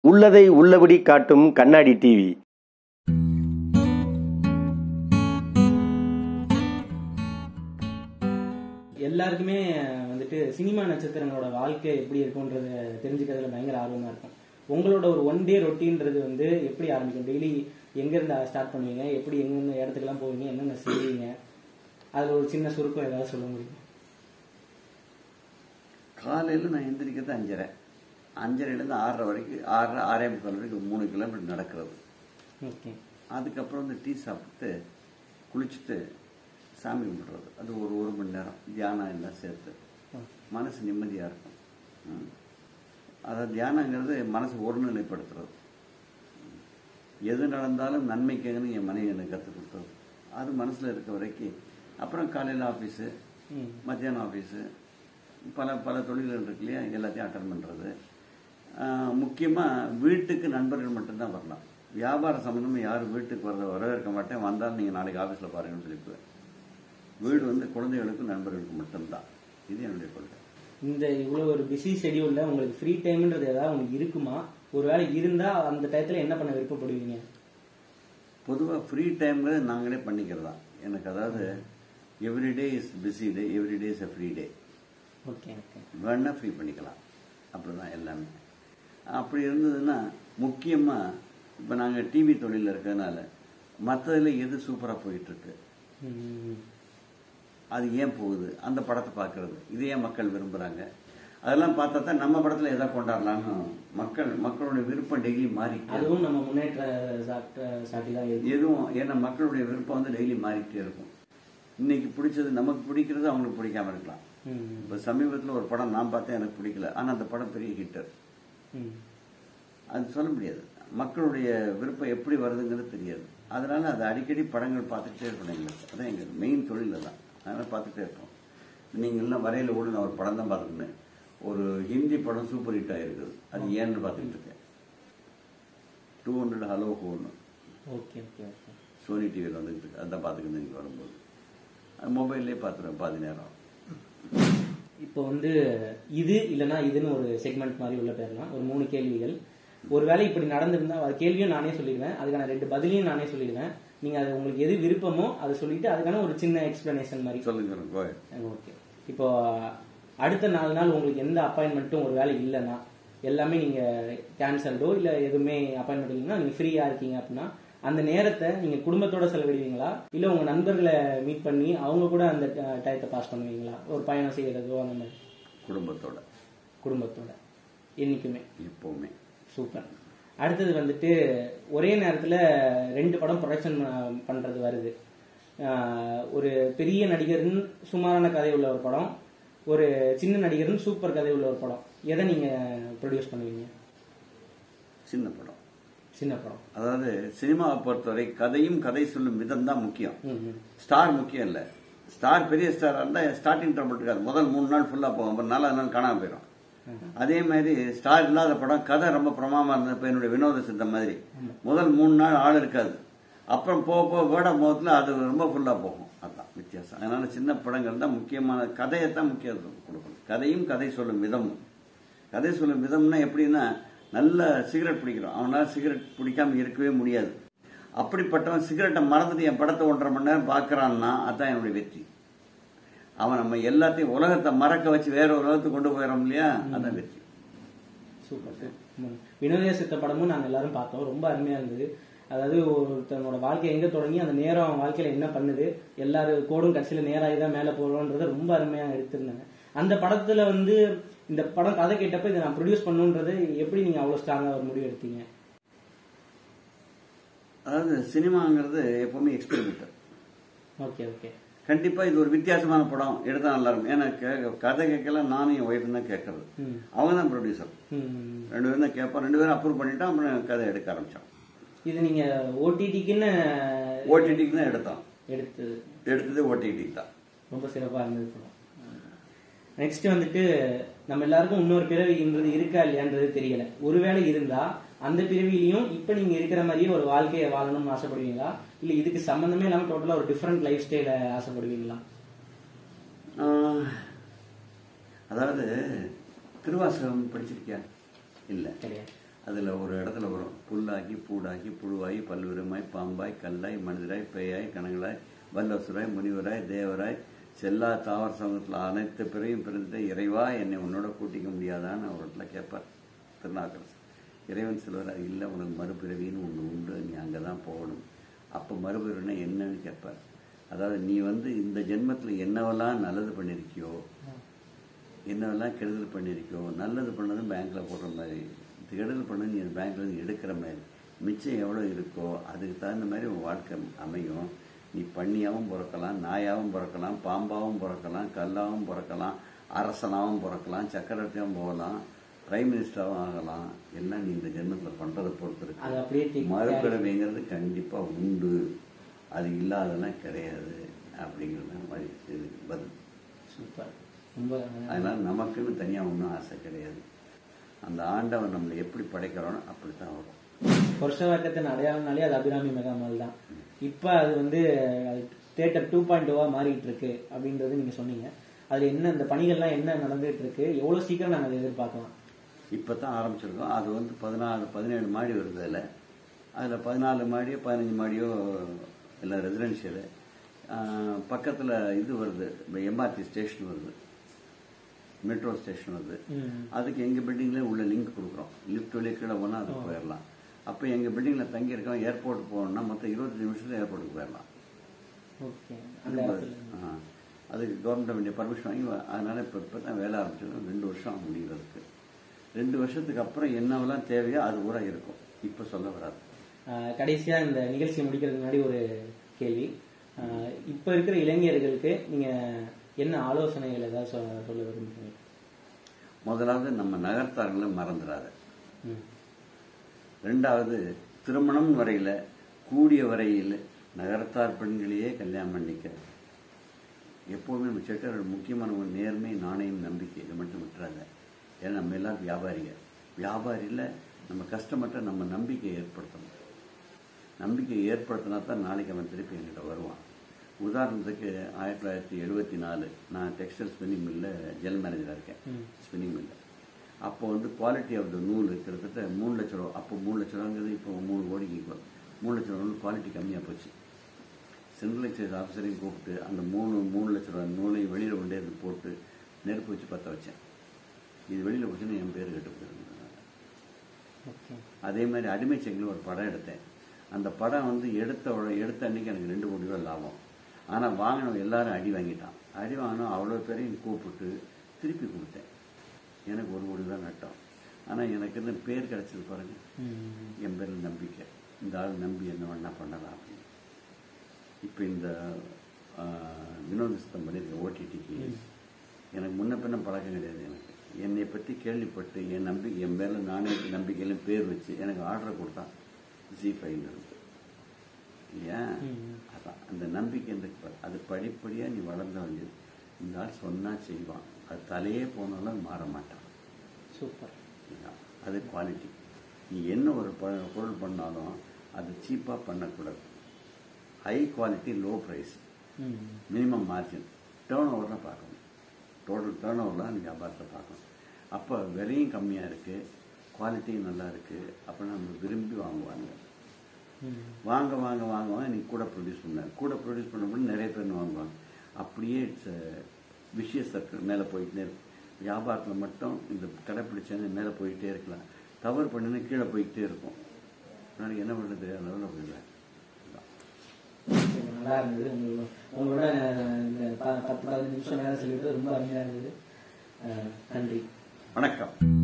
உள்ளதை உள்ளபடி காட்டும் கண்ணாடி டிவி எல்லாருக்குமே வந்துட்டு சினிமா நட்சத்திரங்களோட வாழ்க்கை எப்படி இருக்கும்ன்றத தெரிஞ்சுக்கிறதுல பயங்கர ஆர்வமா இருக்கும் உங்களோட ஒரு ஒன் டே ரொட்டீன்றது வந்து எப்படி ஆரம்பிக்கும் டெய்லி எங்க இருந்து ஸ்டார்ட் பண்ணுவீங்க எப்படி எங்கெந்த இடத்துக்குலாம் போவீங்க என்னென்ன செய்வீங்க அதுல ஒரு சின்ன சுருக்கம் ஏதாவது சொல்ல முடியும் காலையில் நான் எந்திரிக்கிறது அஞ்சரை அஞ்சரைலேருந்து ஆறரை வரைக்கும் ஆறரை ஆறே முக்கால் வரைக்கும் மூணு கிலோமீட்டர் நடக்கிறது ஓகே அதுக்கப்புறம் வந்து டீ சாப்பிட்டு குளிச்சுட்டு சாமி கும்பிடுறது அது ஒரு ஒரு மணி நேரம் தியானம் எல்லாம் சேர்த்து மனசு நிம்மதியாக இருக்கும் ம். அதாவது தியானங்கிறது மனசை ஒருநிலைப்படுத்துறது ம். எது நடந்தாலும் நன்மைக்குன்னு என் மனைவி எனக்கு கற்றுக் கொடுத்தது அது மனசில் இருக்க வரைக்கும் அப்புறம் காலையில் ஆஃபீஸு ம் மத்தியானம் ஆஃபீஸு பல பல தொழில்கள் இருக்கு இல்லையா எல்லாத்தையும் அட்டன் பண்ணுறது முக்கியமாக வீட்டுக்கு நண்பர்கள் மட்டும்தான் வரலாம் வியாபார சம்மந்தமாக யாரும் வீட்டுக்கு வரத வரவேற்க மாட்டேன் வந்தாலும் நீங்கள் நாளைக்கு ஆஃபீஸில் பாருங்கன்னு சொல்லிக்குவேன் வீடு வந்து குழந்தைகளுக்கும் நண்பர்களுக்கு மட்டும்தான் இது என்னுடைய கொள்கை இந்த இவ்வளவு ஒரு பிஸி ஷெடியூல்ல உங்களுக்கு ஃப்ரீ டைம்ன்றது ஏதாவது உங்களுக்கு இருக்குமா ஒருவேளை இருந்தா அந்த டயத்துல என்ன பண்ண விருப்பப்படுவீங்க பொதுவாக ஃப்ரீ டைம்ங்கிறது நாங்களே பண்ணிக்கிறது தான் எனக்கு அதாவது everyday is busy day everyday is a free day okay okay வேணா ஃப்ரீ பண்ணிக்கலாம் அப்படிதான் எல்லாமே அப்படி இருந்ததுன்னா முக்கியமாக இப்போ நாங்கள் டிவி தொழிலில் இருக்கிறதுனால மற்றதில் எது சூப்பராக போயிட்டுருக்கு ம் அது ஏன் போகுது அந்த படத்தை பார்க்கறது இது ஏன் மக்கள் விரும்புகிறாங்க அதெல்லாம் பார்த்தா தான் நம்ம படத்தில் எதை கொண்டாடலாம்னு மக்கள் மக்களுடைய விருப்பம் டெய்லி மாறிக்கிட்டே இருக்கும். அதுவும் நம்ம முன்னேற்ற சாட்ட சாட்டி தான் இருக்கு எதுவும் ஏன்னா மக்களுடைய விருப்பம் வந்து டெய்லி மாறிக்கிட்டே இருக்கும் இன்னைக்கு பிடிச்சது நமக்கு பிடிக்கிறது அவங்களுக்கு பிடிக்காம இருக்கலாம் ம் இப்போ சமீபத்தில் ஒரு படம் நான் பார்த்தேன் எனக்கு பிடிக்கல ஆனால் அந்த படம் பெரிய ஹிட்டர் ம் அது சொல்ல முடியாது மக்களுடைய விருப்பம் எப்படி வருதுங்கிறது தெரியாது அதனால அது அடிக்கடி படங்கள் பார்த்துக்கிட்டே இருக்கணும் எங்களுக்கு அதான் எங்கள் மெயின் தொழில் தான் அதனால் பார்த்துட்டே இருப்போம் நீங்கள் எல்லாம் வரையில் கூட நான் ஒரு படம் தான் பார்த்துருந்தேன் ஒரு ஹிந்தி படம் சூப்பர் ஹிட் ஆகிருக்குது அது ஏன்னு பார்த்துக்கிட்டு இருக்கேன் டூ ஹண்ட்ரட் ஹலோ ஹோன்னு ஓகே ஓகே ஓகே சோனி டிவியில் வந்துக்கிட்டு இருக்கு அதான் பார்த்துக்கிட்டு இங்கே வரும்போது அது மொபைல்லே பார்த்துருவேன் பாதி நேரம் இப்போ வந்து இது இல்லனா இதுன்னு ஒரு செக்மெண்ட் மாதிரி உள்ள பேரலாம் ஒரு மூணு கேள்விகள் ஒருவேளை இப்படி நடந்திருந்தா அது கேள்வியும் நானே சொல்லிடுவேன் அதுக்கான ரெண்டு பதிலையும் நானே சொல்லிடுவேன் நீங்க அது உங்களுக்கு எது விருப்பமோ அதை சொல்லிட்டு அதுக்கான ஒரு சின்ன எக்ஸ்பிளனேஷன் மாதிரி சொல்லுங்க கோயல் ஓகே இப்போ அடுத்த நாலு நாள் உங்களுக்கு எந்த அப்பாயின்மெண்ட்டும் ஒரு வேலை இல்லைன்னா எல்லாமே நீங்க கேன்சல்டோ இல்ல எதுவுமே அப்பாயின்மெண்ட் இல்லைன்னா நீங்க ஃப்ரீயா இருக்கீங்க அப்படின்னா அந்த நேரத்தை நீங்க குடும்பத்தோட செலவிடுவீங்களா இல்ல உங்க நண்பர்களை மீட் பண்ணி அவங்க கூட அந்த டயத்தை பாஸ் பண்ணுவீங்களா ஒரு பயணம் செய்யறதோ அந்த மாதிரி குடும்பத்தோட குடும்பத்தோட என்னைக்குமே எப்போவுமே சூப்பர் அடுத்தது வந்துட்டு ஒரே நேரத்தில் ரெண்டு படம் ப்ரொடக்ஷன் பண்ணுறது வருது ஆஹ் ஒரு பெரிய நடிகர்னு சுமாரான கதை உள்ள ஒரு படம் ஒரு சின்ன நடிகர்னு சூப்பர் கதை உள்ள ஒரு படம் எதை நீங்கள் ப்ரொடியூஸ் பண்ணுவீங்க சின்ன படம் சின்ன படம் அதாவது சினிமாவை பொறுத்தவரை கதையும் கதை சொல்லும் விதம் தான் முக்கியம் ம் ம். ஸ்டார் முக்கியம் இல்லை ஸ்டார் பெரிய ஸ்டார் இருந்தால் ஸ்டார்டிங் ட்ரபிள் இருக்காது முதல் மூணு நாள் ஃபுல்லாக போகும் அப்புறம் நாலாவது நாள் காணாம போயிடும் அதே மாதிரி ஸ்டார் இல்லாத படம் கதை ரொம்ப பிரமாமா இருந்தது இப்போ என்னுடைய வினோத சித்தம் மாதிரி முதல் மூணு நாள் ஆள் இருக்காது அப்புறம் போக போக வேர்ட் ஆஃப் மவுத்தில் அது ரொம்ப ஃபுல்லாக போகும் அதுதான் வித்தியாசம் அதனால சின்ன படங்கள் தான் முக்கியமான கதையை தான் முக்கியத்துவம் கொடுக்கணும் கதையும் கதை சொல்லும் விதமும் கதை சொல்லும் விதம்னா எப்படின்னா நல்ல சிகரெட் பிடிக்கிறோம் அவனால சிகரெட் பிடிக்காம இருக்கவே முடியாது அப்படிப்பட்டவன் சிகரெட்டை மறந்துட்டு என் படத்தை ஒன்றரை மணி நேரம் பார்க்கறான்னா அதான் என்னுடைய வெற்றி அவன் நம்ம எல்லாத்தையும் உலகத்தை மறக்க வச்சு வேற ஒரு உலகத்துக்கு கொண்டு போயிடறோம் இல்லையா அதான் வெற்றி சூப்பர் சூப்பர் வினோத சித்த படமும் நாங்கள் எல்லாரும் பார்த்தோம் ரொம்ப அருமையாக இருந்தது அதாவது ஒருத்தனோட வாழ்க்கை எங்கே தொடங்கி அந்த நேரம் அவன் வாழ்க்கையில் என்ன பண்ணுது எல்லாரும் கோடும் கடைசியில் நேராகி தான் மேலே போகிறோன்றதை ரொம்ப அருமையாக எடுத்திருந்தாங்க அந்த படத்தில் வந்து இந்த படம் கதை கேட்டப்ப இதை நான் ப்ரொடியூஸ் பண்ணுன்றது எப்படி நீங்கள் அவ்வளோ ஸ்ட்ராங்காக ஒரு முடிவு எடுத்தீங்க அதாவது சினிமாங்கிறது எப்பவுமே எக்ஸ்பெரிமெண்டல் ஓகே ஓகே கண்டிப்பா இது ஒரு வித்தியாசமான படம் எடுத்தா நல்லா இருக்கும் ஏன்னா கே- கதை கேட்கலாம் நானும் என் ஒய்ஃப் தான் கேட்கறது ம் அவங்க தான் ப்ரொடியூசர் ம். ரெண்டு பேரும் தான் கேட்போம் ரெண்டு பேரும் அப்ரூவ் பண்ணிட்டோம் அப்புறம் கதை எடுக்க ஆரம்பிச்சோம் இது நீங்கள் ஓடிடிக்குன்னு ஓடிடிக்கு தான் எடுத்தோம் எடுத்தது எடுத்தது ஓடிடி தான் ரொம்ப சிறப்பாக இருந்தது படம் நெக்ஸ்ட் வந்துட்டு நம்ம எல்லாருக்கும் இன்னொரு பிறவின்றது இருக்கா இல்லையான்றது தெரியல ஒருவேளை இருந்தா அந்த பிறவிலையும் இப்ப நீங்க இருக்கிற மாதிரியே ஒரு வாழ்க்கையை வாழணும்னு ஆசைப்படுவீங்களா இல்ல இதுக்கு சம்பந்தமே இல்லாம டோட்டலா ஒரு டிஃப்ரெண்ட் லைஃப் ஸ்டைல ஆசைப்படுவீங்களா ஆஹ், அதாவது திருவாசகம் படிச்சிருக்கியா இல்லை கிடையாது அதில் ஒரு இடத்துல வரும் புல்லாகி பூடாகி புழுவாகி பல்விருமாய் பாம்பாய் கல்லாய் மனிதராய் பேயாய் கணங்களாய் வல்லசுராய் முனிவராய் தேவராய் செல்லா தாவர சமூகத்தில் அனைத்து பிறையும் பிறந்த இறைவா என்னை உன்னோட கூட்டிக்க முடியாதான்னு அவர்கிட்ட கேட்பார் திருநாக்கரசு இறைவன் சொல்வார் இல்லை உனக்கு மறுபிறவின்னு ஒன்று உண்டு நீ அங்கே தான் போகணும் அப்போ மறுபிறவினா என்னன்னு கேட்பார் அதாவது நீ வந்து இந்த ஜென்மத்தில் என்னவெல்லாம் நல்லது பண்ணியிருக்கியோ என்னவெல்லாம் கெடுதல் பண்ணியிருக்கோ நல்லது பண்ணதும் பேங்க்கில் போடுற மாதிரி கெடுதல் பண்ணது நீ பேங்க்ல இருந்து எடுக்கிற மாதிரி மிச்சம் எவ்வளோ இருக்கோ அதுக்கு தகுந்த மாதிரி உன் வாழ்க்கை அமையும் நீ பண்ணியாகவும் பிறக்கலாம் நாயாகவும் பிறக்கலாம் பாம்பாகவும் பிறக்கலாம் கல்லாகவும் பிறக்கலாம் அரசனாகவும் பிறக்கலாம் சக்கரவர்த்தியாகவும் போகலாம் பிரைம் மினிஸ்டராகவும் ஆகலாம் எல்லாம் நீ இந்த ஜென்மத்தில் பண்ணுறதை பொறுத்து அது அப்படியே இருக்கு take- மறுபிறவிங்கிறது கண்டிப்பாக உண்டு அது இல்லாதெல்லாம் கிடையாது அப்படிங்கிறது மாதிரி இதுக்கு பதில் சூப்பர் ரொம்ப அதனால நமக்குன்னு தனியாக ஒன்றும் ஆசை கிடையாது அந்த ஆண்டவன் நம்மளை எப்படி படைக்கிறானோ அப்படித்தான் வரும் வருஷவாக்கத்தின் அடையாளம்னாலே அது அபிராமி மெகாமால் தான் இப்போ அது வந்து தேட்டர் டூ பாயிண்ட் டூவா மாறிட்டு இருக்கு அப்படின்றது நீங்க சொன்னீங்க அதுல என்ன இந்த பணிகள்லாம் என்ன நடந்துட்டு இருக்கு எவ்வளவு சீக்கிரம் நாங்க அதை எதிர்பார்க்கலாம் இப்போ தான் ஆரம்பிச்சிருக்கோம் அது வந்து பதினாலு பதினேழு மாடி வருது அதில் அதில் பதினாலு மாடியோ பதினஞ்சு மாடியோ எல்லாம் ரெசிடென்ஷியலு பக்கத்தில் இது வருது எம்ஆர்டி ஸ்டேஷன் வருது மெட்ரோ ஸ்டேஷன் வருது ம். அதுக்கு எங்கள் பில்டிங்லேயே உள்ள லிங்க் கொடுக்குறோம் லிஃப்ட் வழியே கீழே போனால் அதுக்கு போயிடலாம் அப்போ எங்கள் பில்டிங்கில் தங்கி இருக்கோம் ஏர்போர்ட் போகணும்னா மொத்தம் இருபத்தஞ்சு நிமிஷத்தில் ஏர்போர்ட்டுக்கு போயிடலாம் ஓகே அந்த ரொம்ப- இடத்துல ஆ. அதுக்கு கவர்மெண்ட் வேண்டிய பர்மிஷன் வாங்கி வ- அதனால இப்போ இப்போ தான் வேலை ஆரம்பிச்சிருக்கோம் ரெண்டு வருஷம் முடிகிறதுக்கு ரெண்டு வருஷத்துக்கு அப்புறம் என்னவெல்லாம் தேவையோ அது கூட இருக்கும் இப்போ சொல்ல வராது ஆஹ் கடைசியா இந்த நிகழ்ச்சி முடிக்கிறதுக்கு முன்னாடி ஒரு கேள்வி ஆஹ் இப்ப இருக்கிற இளைஞர்களுக்கு நீங்க என்ன ஆலோசனைகள் ஏதாவது சொல்ல சொல்ல விரும்புறீங்க முதலாவது நம்ம நகர்த்தார்களை மறந்துடாத ம். ரெண்டாவது திருமணம் வரையில கூடிய வரையில் நகரத்தார் பெண்களையே கல்யாணம் பண்ணிக்க எப்போவுமே நம்ம செட்டரோட முக்கியமான ஒரு நேர்மை நாணயம் நம்பிக்கை இதை மட்டும் விட்டுறாங்க ஏன்னா நம்ம எல்லாம் வியாபாரிங்க வியாபாரியில் நம்ம கஸ்டமர்கிட்ட நம்ம நம்பிக்கையை ஏற்படுத்தணும் நம்பிக்கையை ஏற்படுத்தினா தான் நாளைக்கு அவன் திருப்பி என்கிட்ட வருவான் உதாரணத்துக்கு ஆயிரத்தி தொள்ளாயிரத்தி எழுபத்தி நாலு நான் டெக்ஸ்டைல் ஸ்பின்னிங் மில்லில் ஜெல் மேனேஜராக இருக்கேன் ம். ஸ்பின்னிங் மில்லில் அப்போ வந்து குவாலிட்டி ஆஃப் த நூல் கிட்டத்தட்ட மூணு லட்ச ரூபா அப்போ மூணு லட்ச ரூபாங்கிறது இப்போ மூணு கோடிக்கு இப்போ மூணு லட்ச ரூபா குவாலிட்டி கம்மியாக போச்சு சென்ட்ரல் எக்சைஸ் ஆஃபீஸரையும் கூப்பிட்டு அந்த மூணு மூணு லட்ச ரூபா நூலையும் வெளியில் கொண்டே இருந்து போட்டு நெருப்பு வச்சு பற்ற வச்சேன் இது வெளியில் போச்சுன்னு என் பேர் கெட்டு போயிருந்தேன் ஓகே அதே மாதிரி அடிமை செங்கில் ஒரு படம் எடுத்தேன் அந்த படம் வந்து எடுத்த உட- எடுத்த அன்னைக்கு எனக்கு ரெண்டு கோடி ரூபா லாபம் ஆனால் வாங்கினவன் எல்லாரும் அடி வாங்கிட்டான் அடி வாங்கினோம் அவ்வளோ பேரையும் கூப்பிட்டு திருப்பி கொடுத்தேன் எனக்கு ஒரு கோடி ரூபா நட்டம் ஆனால் எனக்கு இந்த பேர் கிடைச்சது பாருங்க ம். என் பேரில் நம்பிக்கை இந்த ஆள் நம்பி என்ன வேணா பண்ணலாம் அப்படின்னு இப்போ இந்த ஆஹ், வினோத சுத்தம் பண்ணியிருக்கேன் ஓடிடிக்கு எனக்கு முன்ன பின்ன பழக்கம் கிடையாது எனக்கு என்னை பற்றி கேள்விப்பட்டு என் நம்பிக்கை என் பேரில் நானே நம்பிக்கையில பேர் வச்சு எனக்கு ஆர்டர் கொடுத்தான் ஜி ஃபைவ்ல இருந்து இல்லையா ம். அதான் அந்த நம்பிக்கை இருக்கு பாரு. அது படிப்படியாக நீ வளர்ந்த வேண்டியது இந்த ஆள் சொன்னால் செய்வான் அது தலையே போனாலும் மாற மாட்டான் சூப்பர் இதுதான். அது குவாலிட்டி நீ என்ன ஒரு ப- பொருள் பண்ணாலும் அது சீப்பாக பண்ணக்கூடாது ஹை குவாலிட்டி லோ ப்ரைஸ் ம். மினிமம் மார்ஜின் டேர்ன் ஓவரில் பார்க்கணும் டோட்டல் டேர்ன் ஓவரில் நீ வியாபாரத்தை பார்க்கணும் அப்போ விலையும் கம்மியாக இருக்குது குவாலிட்டியும் நல்லா இருக்குது அப்போ நம்ம விரும்பி வாங்குவாங்க ம். வாங்க வாங்க வாங்க வாங்க நீ கூட ப்ரொடியூஸ் பண்ண கூட ப்ரொடியூஸ் பண்ணும்போது நிறைய பேர் வாங்குவாங்க அப்படியே இட்ஸ் விஷய சர்க்கிள் மேலே போயிட்டே இருக்கு வியாபாரத்தில் மட்டும் இந்த கடைப்பிடிச்சாங்க மேலே போயிட்டே இருக்கலாம் தவறு பண்ணினா கீழே போயிட்டே இருக்கும் நாளைக்கு என்ன பண்ணுறது தெரியாத லெவலில் போயிடுவேன் அதான். சரி, நல்லா இருந்தது உங்களோட உங்களோட அஹ், இந்த ப- பத்து பதினஞ்சு நிமிஷம் நேரம் சொல்லிட்டு ரொம்ப அருமையா இருந்தது அஹ், நன்றி வணக்கம்